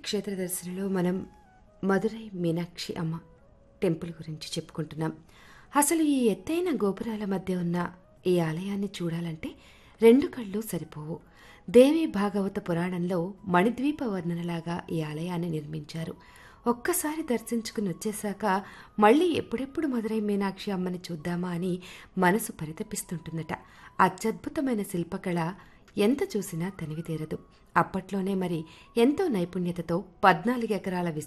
క్షేత్ర దర్శనలో మనం మదురై మీనాక్షి అమ్మ టెంపుల్ గురించి చెప్పుకుంటున్నాం అసలు ఈ ఎత్తైన గోపురాల మధ్య ఉన్న ఈ ఆలయాన్ని చూడాలంటే రెండు కళ్ళు సరిపోవు దేవి భాగవత పురాణంలో మణిద్వీప వర్ణనలాగా ఈ ఆలయాన్ని నిర్మించారు ఒక్కసారి దర్శించుకుని వచ్చేశాక మళ్ళీ ఎప్పుడెప్పుడు మదురై మీనాక్షి అమ్మని చూద్దామా అని మనసు పరితపిస్తుంటుందట అత్యద్భుతమైన శిల్పకళ ఎంత చూసినా తనివి తీరదు అప్పట్లోనే మరి ఎంతో నైపుణ్యతతో పద్నాలుగు ఎకరాల విస్తీర్ణంలో